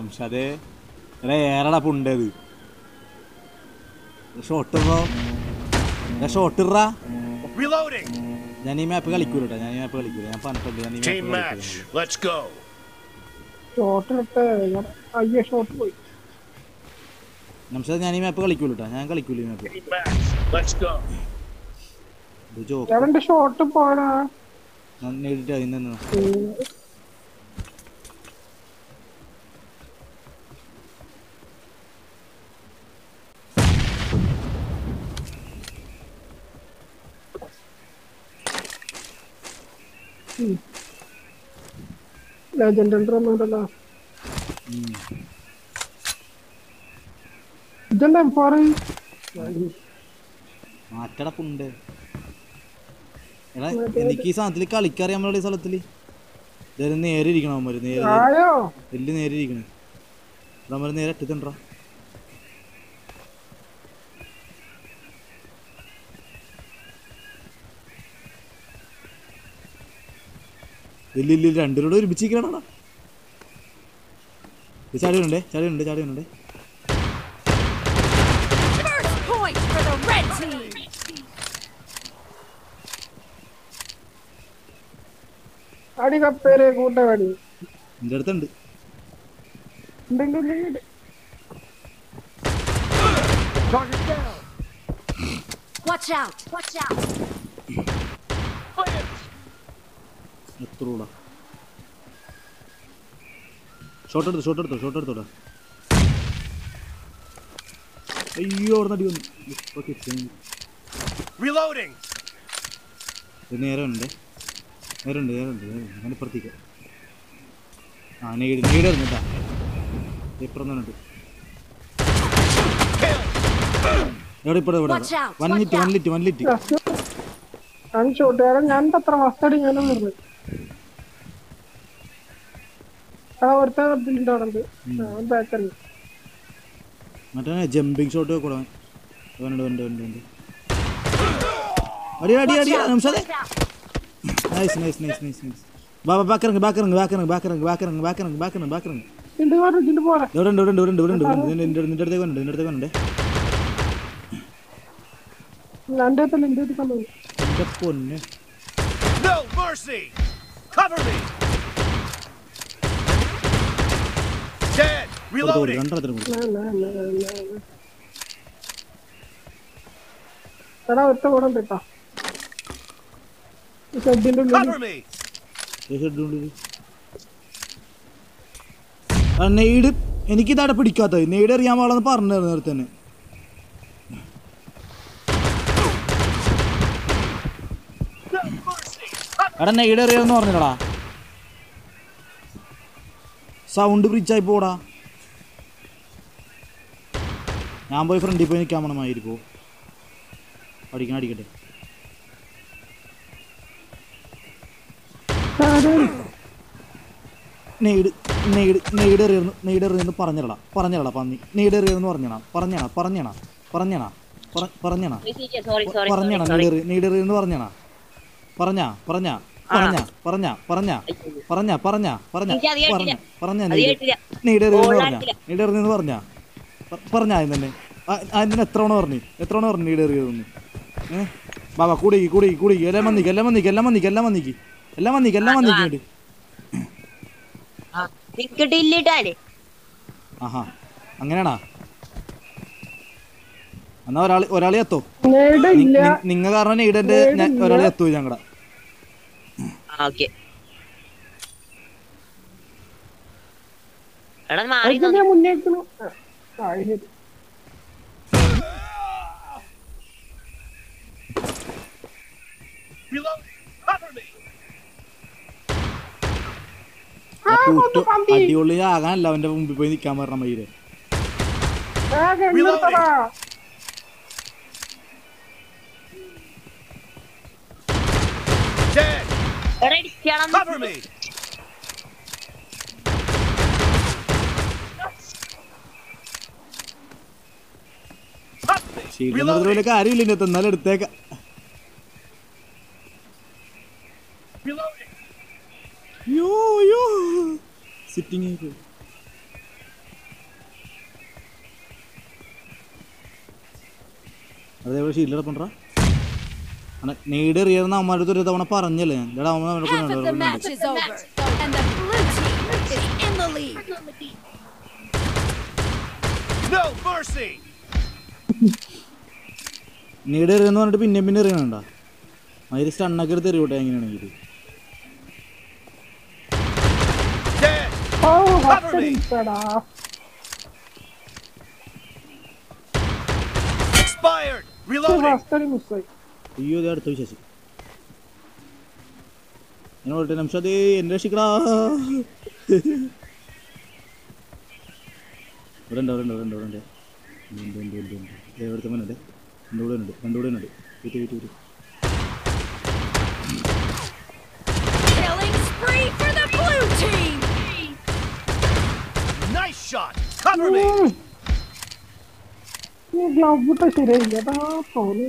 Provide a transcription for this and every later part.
നംഷാദേ എടാ ഏറടാ പുണ്ടത് ഷോട്ട് ഇറോ ഷോട്ട് ഇറാ Reloading. ഞാൻ ഈ മാപ്പ് കളിക്കൂല കേട്ടോ ഞാൻ ഈ മാപ്പ് കളിക്കൂല ഞാൻ പറഞ്ഞിട്ടുണ്ട് ഞാൻ ഈ Team മാപ്പ് match. കളിക്കൂല Let's go. ഷോട്ട് ഇട്ട് ഞാൻ അയ്യ ഷോട്ട് പോയി നംഷാദ് ഞാൻ ഈ മാപ്പ് കളിക്കൂല കേട്ടോ ഞാൻ കളിക്കൂല ഈ map Team match. Let's go. ഇത് ജോക്ക് എവന്റെ ഷോട്ട് പോണാ ഞാൻ നേടിയിട്ട് അതിൽ നിന്ന് ലെജൻഡ് ഒന്നുണ്ടല്ലോ ഇതെന്താ എം ഫോർ മാറ്റട പുണ്ട് എടാ എനിക്ക് ഈ സാധനത്തിൽ കളിക്കറിയാൻ നമ്മളുടെ ഈ സ്ഥലത്തില് ഇതായാലും നേരെ ഇരിക്കണം അവന്മാര് നേരെ ആയോ വലിയ നേരെ ഇരിക്കണേ നമ്മള് നേരെ അറ്റത്തുണ്ടാ ഇല്ല ഇല്ല ഇല്ല, രണ്ടുപേരോട് ഒരുമിച്ചിരിക്കണടാ ചാടി വരണ്ടേ ചാടി വരണ്ടേ ചാടി വരണ്ടേ First point for the red team. അടി കപ്പേരെ കൂട്ടവാടി എൻ്റെ അടുത്തുണ്ട് ഉണ്ട് ഉണ്ട് ഉണ്ട് ഉണ്ട്. Watch out! Watch out! എത്ര കൂടാ ഷോട്ട് എടുത്തു ഷോട്ട് എടുത്തോ ഷോട്ട് എടുത്തോടാ അയ്യോ അവിടെ നടി വന്നു ഓക്കെ Reloading. നേരെ ഉണ്ട് നേരെ ഉണ്ട് നേരെ ഉണ്ട് നേരെ ഉണ്ട് അങ്ങനെ ഇപ്പുറത്തേക്ക് ആ നീട് നീട് ഇരുന്നിട്ടാ ഇപ്പുറം തന്നെ ഉണ്ട് എവിടെ ഇപ്പഴ ഇവിടെ Watch out, one watch lit one out. Lit one lit Just ഞാൻ ഷോട്ടുകാരൻ ഞാൻ അത്ര മസ്തടി ഞാനും വരുന്നത് ആ ഒരുത്തൻ ഇതിലുണ്ട് അവിടെ ഉണ്ട് അവൻ ബാക്കറി മറ്റേ ജമ്പിങ് ഷോട്ട് കൂടെ വേണ്ട വേണ്ട വേണ്ട വേണ്ട അടി അടി അടി നിമിഷേ nice nice nice nice nice ബാ ബാക്കിറങ്ങ് ബാക്കിറങ്ങ് ബാക്കിറങ്ങ് ബാക്കിറങ്ങ് ബാക്കിറങ്ങ് ബാക്കിറങ്ങ് ബാക്കിറങ്ങ് ബാക്കിറങ്ങ് ഇതിന്റെ പോരെ ഇതിന്റെ പോരെ ഇവിടെ ഉണ്ട് ഇവിടെ ഉണ്ട് ഇവിടെ ഉണ്ട് ഇവിടെ ഉണ്ട് നിന്റെ നിന്റെ അടുത്തേക്ക് വന്നുണ്ട് നിന്റെ അടുത്തേക്ക് വന്നുണ്ട് എന്റെ അടുത്തല്ല എന്റെ അടുത്ത് കണ്ടു എന്റെ പൊന്ന് No mercy. Cover me. Dead. കൊടുത്തു കൊടുത്തു Reloading. രണ്ടെണ്ണത്തിനും കൊടുത്തു എടാ ഒറ്റ കൂടെ ഉണ്ട് കേട്ടോ ഷെഡിന്റെ ഉള്ളിൽ Cover me. നെയ്ഡ് എനിക്കിതവിടെ പിടിക്കാത്തത് നെയ്ഡ് അറിയാൻ പാടെന്ന് പറഞ്ഞു നേരത്തെ തന്നെ എടാ നെയ്ഡ് അറിയാമെന്ന് പറഞ്ഞില്ലടാ സൗണ്ട് ബ്രിഡ്ജായി പോടാ ഞാൻ പോയി ഫ്രണ്ടിൽ പോയി നിൽക്കാൻ പോണമായിരിക്കോ അടിക്കണം അടിക്കട്ടെ നെയ്ഡ് നെയ്ഡ് നെയ്ഡ് എറിയുന്നു നെയ്ഡ് എറിയുന്നു പറഞ്ഞിടടാ പറഞ്ഞിടടാ പന്നി നെയ്ഡ് എറിയുന്നു പറഞ്ഞണ പറഞ്ഞണ പറഞ്ഞണ പറഞ്ഞണ പറഞ്ഞണ സോറി സോറി പറഞ്ഞണ നെയ്ഡ് എറി നെയ്ഡ് എറിയുന്നു പറഞ്ഞണ പറഞ്ഞാ പറഞ്ഞാ പറഞ്ഞ പറഞ്ഞ പറഞ്ഞ പറഞ്ഞ പറഞ്ഞ പറഞ്ഞ എനിക്ക് അത് പറഞ്ഞ കേട്ടില്ല. പറഞ്ഞ അത് കേട്ടില്ല. നെയ്ഡ് എറിയുന്നു പറഞ്ഞ ഓളായിട്ടില്ല. നെയ്ഡ് എറിയുന്നു പറഞ്ഞ പറഞ്ഞ ആദ്യം തന്നെ അതിന് എത്ര തവണ പറഞ്ഞു എത്ര തവണ പറഞ്ഞു നെയ്ഡ് എറിയുന്നു ഏഹ് ബാബാ കൂടിക്ക് കൂടിക്ക് കൂടിക്ക് എല്ലാം വന്നിക്ക് എല്ലാം വന്നിക്ക് എല്ലാം വന്നിക്ക് എല്ലാം വന്നിക്ക് എല്ലാം വന്നിക്ക് എല്ലാം വന്നിക്ക് ഇങ്ങോട്ട് നിനക്ക് ഡില്ലിട്ടാലേ ആഹാ അങ്ങനെയാണാ എന്നാ ഒരാൾ ഒരാളെ എത്തോ നേട് ഇല്ല നിങ്ങ കാരണം നെയ്ഡന്റെ ഒരാളെ എത്തൂ ഞങ്ങടെ ആ ഓക്കെ എടാ മാറി അത് ഞാൻ മുന്നേക്കുന്നു ആ, ആ ശരി Reloading. Cover me. ആ കൂട്ട് അടിപൊളി ആകാനല്ല അവന്റെ മുമ്പിൽ പോയി നിക്കാൻ പറഞ്ഞ മയില് ആ കെണ്ണെടുത്തടാ Dead. എടാ ഇടിക്കണം Cover me. Cover me. ശീലം വലിയ കാര്യമില്ല ഇന്നത്തെ എന്നാലും എടുത്തേക്ക Reloading. യോ യോ സിറ്റിംഗ് അതേപോലെ ഷീൽഡ് പണ്ടാ നീട് എറിയുന്ന അമ്മയുടെ ഒരു തവണ പറഞ്ഞല്ലേ ഞാൻ ഇതാ അവൻ അവനെ Half of the കൊണ്ടുവന്നു. match is over, and the blue team is in the lead. No mercy! നീട് എറിയെന്ന് പറഞ്ഞിട്ട് പിന്നെ പിന്നെ എറിയണണ്ട അതിൽ സ്റ്റണ്ണൊക്കെ എടുത്ത് എറിയോട്ടെ എങ്ങനെയാണെങ്കിൽ Dead! ഓ Cover ഫസ്റ്റ് me. ഇടിച്ചടാ Expired! Reloading! ഫസ്റ്റ് അടി മിസ്സായി അയ്യോ ഇത് അടുത്ത വിശേഷം ഞാൻ ഓൾട്ടെ നിമിഷം അതേ എന്നെ രക്ഷിക്കടാ ഇവിടെ ഉണ്ട് ഇവിടെ ഉണ്ട് ഇവിടെ ഉണ്ട് ഇവിടെ ഉണ്ട് ഉണ്ട് ഉണ്ട് ഉണ്ട് ഉണ്ട് ദേ ഇവിടുത്തെ മോനുണ്ട് എൻ്റെ കൂടെ ഉണ്ട് എൻ്റെ കൂടെ ഉണ്ട് വീട്ട് വീട്ട് വീട്ട് Killing spree for the blue team. Nice shot! Cover me! ഈ ഗ്ലൗ ഇട്ട ശരിയായില്ല അതാ തോന്നി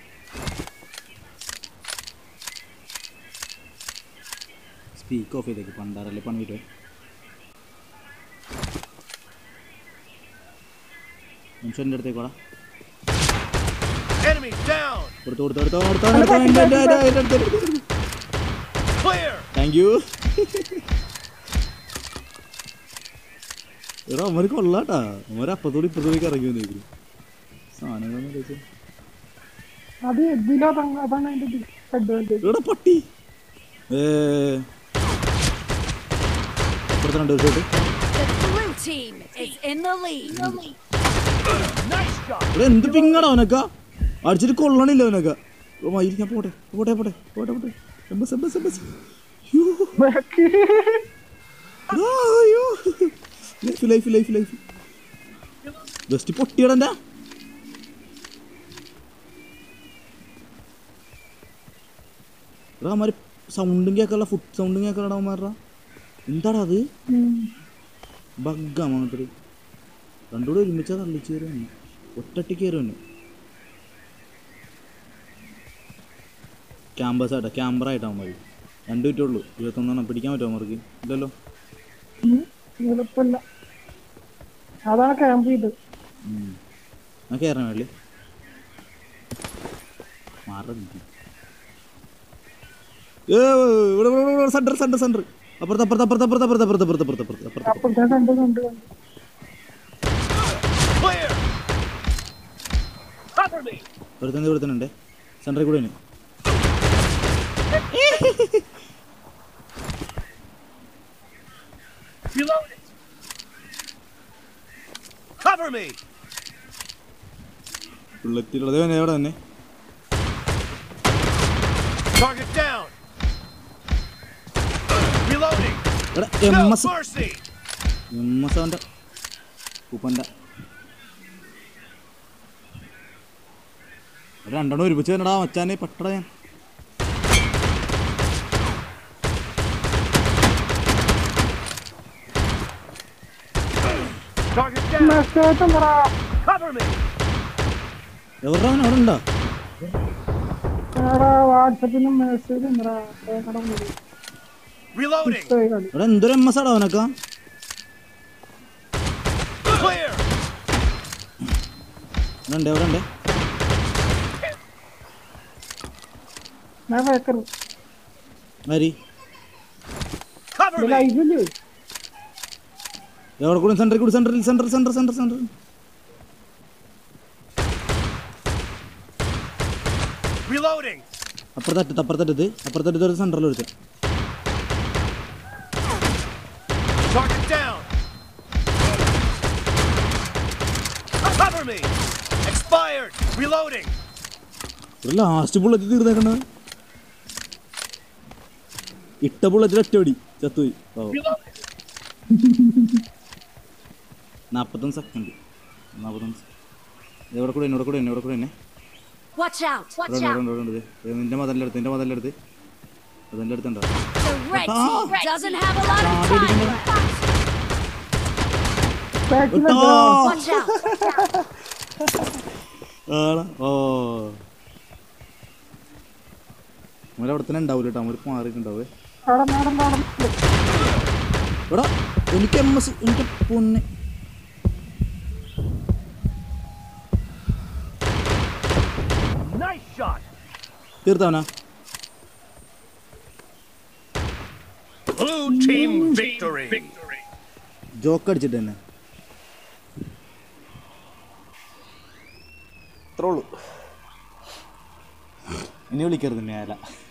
സ്പീക്ക് ഓഫ് ചെയ്തേക്ക് പണ്ടാറല്ലേ പണി വീട്ടോ നിമിഷം എൻ്റെ അടുത്തേക്കോടാ Enemy down! കൊടുത്തു കൊടുത്തു കൊടുത്തു കൊടുത്തു കൊടുത്തു എൻ്റെ എൻ്റെ എൻ്റെ എൻ്റെ അടുത്ത് എൻ്റെ അടുത്ത് Clear! താങ്ക് യു എടാ അവര് കൊള്ളാട്ടാ അവര് അപ്പത്തോടി ഇപ്പത്തോടിക്ക് ഇറങ്ങി വന്നേക്കും സാധനങ്ങളൊന്നും കഴിച്ചു അത് ഇതിലോ അതാണ് അതിന്റെ അഡ്വാൻറ്റേജ് എടാ പട്ടി ഏ അപ്പുറത്തുണ്ട് ഒരു shot The blue team is in the lead. Nice shot! എടാ എന്ത് പിങ്ങടാ അവനൊക്കെ അടിച്ചിട്ട് കൊള്ളണില്ല അവനൊക്കെ ഓ മയില് ഞാൻ പോട്ടെ പോട്ടെ പോട്ടെ പോട്ടെ പോട്ടെ എംബസ് എംബസ് എംബസ് യ്യോ. ബാക്ക് എടാ, അയ്യോ life life life life just പൊട്ടിയടൻ്റെ എടാ അവന്മാര് സൗണ്ടും കേൾക്കാനുള്ള ഫുഡ് സൗണ്ടും കേൾക്കാനുള്ള അവന്മാരുടെ എന്താടാ അത് ബഗ്ഗാ മാത്രം രണ്ടുകൂടെ ഒരുമിച്ചാ തള്ളിച്ച് കയറി ഒറ്റട്ടി കയറി വന്നു ക്യാമ്പസ് ആയിട്ടാ ക്യാമ്പറായിട്ടാ മതി രണ്ട് മിനിറ്റേ ഉള്ളൂ ഇരുപത്തൊന്നെണ്ണം പിടിക്കാൻ പറ്റുമോ അവർക്ക് ഇല്ലല്ലോ എളുപ്പമില്ല അതാണ് ക്യാമ്പ് ചെയ്ത് ഞാൻ കയറണം വേളി മാറ ഏ ഇവിടെ സെന്റർ സെന്റർ സെന്റർ അപ്പുറത്ത് അപ്പുറത്ത് അപ്പുറത്ത് അപ്പുറത്ത് അപ്പുറത്ത് അപ്പുറത്ത് അപ്പുറത്ത് അപ്പുറത്ത് അപ്പുറത്ത് അപ്പുറത്ത് അപ്പൊ ഞാൻ കണ്ടു കണ്ടു കണ്ടു Clear! Cover me! ഒരുത്തന്നെ ഒരുത്തനുണ്ട് സെന്ററിൽ കൂടെ തന്നെ Reloading! Cover me! ബുള്ളറ്റിലുള്ളത് വേണേ എവിടെ തന്നെ Target down! Reloading! എടാ M No S mercy! M S അവൻ്റെ ഉപ്പൻ്റെ രണ്ടെണ്ണം ഒരുമിച്ച് തന്നെടാ മച്ചാനെ പട്ടട ഞാൻ Target down! മെസ്സേജ് എന്താ Cover me! എവിടെ അവൻ അവിടെ ഉണ്ടോ എടാ വാട്സപ്പിലും മെസ്സേജ് എന്താ Reloading! കളി എടാ എന്തൊരു എം എസ് ആടാ അവനൊക്കെ Clear! അവിടെ ഉണ്ട് എവിടെ ഉണ്ട് ഞാൻ വേക്കർ ആരി Cover me! ലൈവില് എവിടെ കൂടെ സെന്ററിൽ കൂടി സെന്ററിൽ centre centre centre centre Reloading! അപ്പുറത്തറ്റത്ത് അപ്പുറത്തറ്റത്ത് അപ്പുറത്തറ്റത്ത് ഒരു സെന്ററിൽ ഒരുത്തൻ Target down! Cover me! Expired! Reloading! ഒരു ലാസ്റ്റ് ബുള്ളറ്റ് തീർന്നേക്കണ ഇട്ട ബുള്ളറ്റിൽ ഒറ്റയടി ചത്തുപോയി ഓ Reloading! നാൽപ്പത്തൊന്ന് സെക്കൻഡ് നാൽപ്പത്തൊന്ന് എവിടെ കൂടെ എന്നോട് കൂടെ എന്നോട് കൂടെ തന്നെ Watch out! Watch ഇവിടെ out! ഉണ്ട്, ഇവിടെ ഉണ്ട്, ഇവിടെ ഉണ്ട്. ദേ, നിന്റെ മതലിൻ്റെ അടുത്ത് നിന്റെ മതലിൻ്റെ അടുത്ത് അതിൻ്റെ അടുത്തുണ്ടോ The red Ah. team doesn't have a lot of Ah, time did left. ബാക്കിൽ ആ, Watch out! ആടാ. ഓ അവരെ അവിടെ തന്നെ ഉണ്ടാവില്ല കേട്ടോ അവർക്ക് മാറിയിട്ടുണ്ടാവേ അവിടെ നാടൻ നാടൻ എടാ എനിക്ക് എം എസ് എനിക്ക് പൊന്നെ തീർത്തവനാ Blue team victory. ജോക്ക് അടിച്ചിട്ട് തന്നെ അത്രേ ഉള്ളൂ ഇനി വിളിക്കരുത് മേല